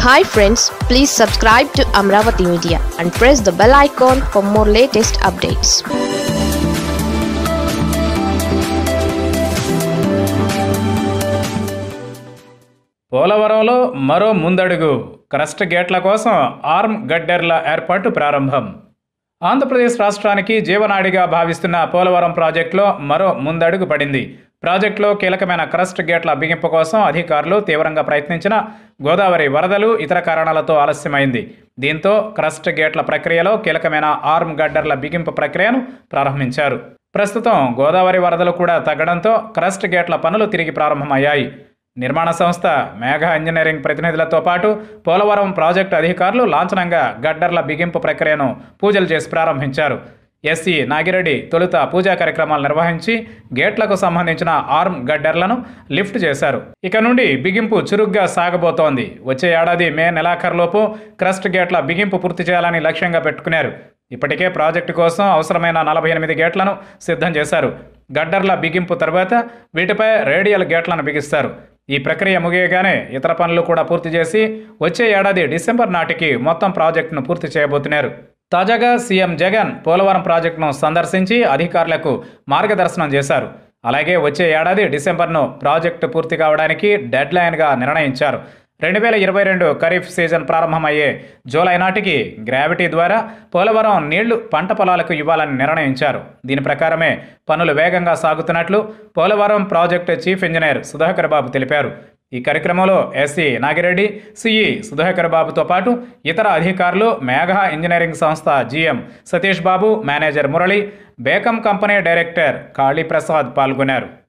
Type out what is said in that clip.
hi friends please subscribe to Amaravati media and press the bell icon for more latest updates పోలవరంలో మరో ముందడుగు crust గేట్ల కోసం arm గడ్డెర్ల ఏర్పాటు ప్రారంభం ఆంధ్రప్రదేశ్ రాష్ట్రానికి జీవనాడిగా భావిస్తున్న పోలవరం ప్రాజెక్టులో మరో ముందడుగు పడింది ప్రాజెక్టులో కీలకమైన క్రస్ట్ గేట్ల బిగింపు కోసం అధికారులు తీవ్రంగా ప్రయత్నించిన గోదావరి వరదలు ఇతర కారణాలతో ఆలస్యమైంది దీంతో క్రస్ట్ గేట్ల ప్రక్రియలో కీలకమైన ఆర్మ్ గడ్డర్ల బిగింపు ప్రక్రియను ప్రారంభించారు ప్రస్తుతం గోదావరి వరదలు కూడా తగ్గడంతో క్రస్ట్ గేట్ల పనులు తిరిగి ప్రారంభమయ్యాయి నిర్మాణ సంస్థ మేఘ ఇంజనీరింగ్ ప్రతినిధులతో పాటు పోలవరం ప్రాజెక్టు అధికారులు లాంఛనంగా గడ్డర్ల బిగింపు ప్రక్రియను పూజలు చేసి ప్రారంభించారు ఎస్సీ నాగిరెడ్డి తొలుత పూజా కార్యక్రమాలు నిర్వహించి గేట్లకు సంబంధించిన ఆర్మ్ గడ్డర్లను లిఫ్ట్ చేశారు ఇక నుండి బిగింపు చురుగ్గా సాగబోతోంది వచ్చే ఏడాది మే నెలాఖరులోపు క్రస్ట్ గేట్ల బిగింపు పూర్తి చేయాలని లక్ష్యంగా పెట్టుకున్నారు ఇప్పటికే ప్రాజెక్టు కోసం అవసరమైన నలభై ఎనిమిది గేట్లను సిద్ధం చేశారు గడ్డర్ల బిగింపు తర్వాత వీటిపై రేడియల్ గేట్లను బిగిస్తారు ఈ ప్రక్రియ ముగియగానే ఇతర పనులు కూడా పూర్తి చేసి వచ్చే ఏడాది డిసెంబర్ నాటికి మొత్తం ప్రాజెక్టును పూర్తి చేయబోతున్నారు తాజాగా సీఎం జగన్ పోలవరం ప్రాజెక్టును సందర్శించి అధికారులకు మార్గదర్శనం చేశారు అలాగే వచ్చే ఏడాది డిసెంబర్ను ప్రాజెక్టు పూర్తి కావడానికి డెడ్ లైన్గా నిర్ణయించారు రెండు వేల ఇరవై రెండు ఖరీఫ్ సీజన్ ప్రారంభమయ్యే జూలై నాటికి గ్రావిటీ ద్వారా పోలవరం నీళ్లు పంట పొలాలకు ఇవ్వాలని నిర్ణయించారు దీని ప్రకారమే పనులు వేగంగా సాగుతున్నట్లు Polavaram project chief engineer Sudhakar Babu తెలిపారు ఈ కార్యక్రమంలో ఎస్సీ నాగిరెడ్డి సిఈ సుధాకర్ బాబుతో పాటు ఇతర అధికారులు మేఘ ఇంజనీరింగ్ సంస్థ జీఎం సతీష్ బాబు మేనేజర్ మురళి బేకం కంపెనీ డైరెక్టర్ కాళీప్రసాద్ పాల్గొన్నారు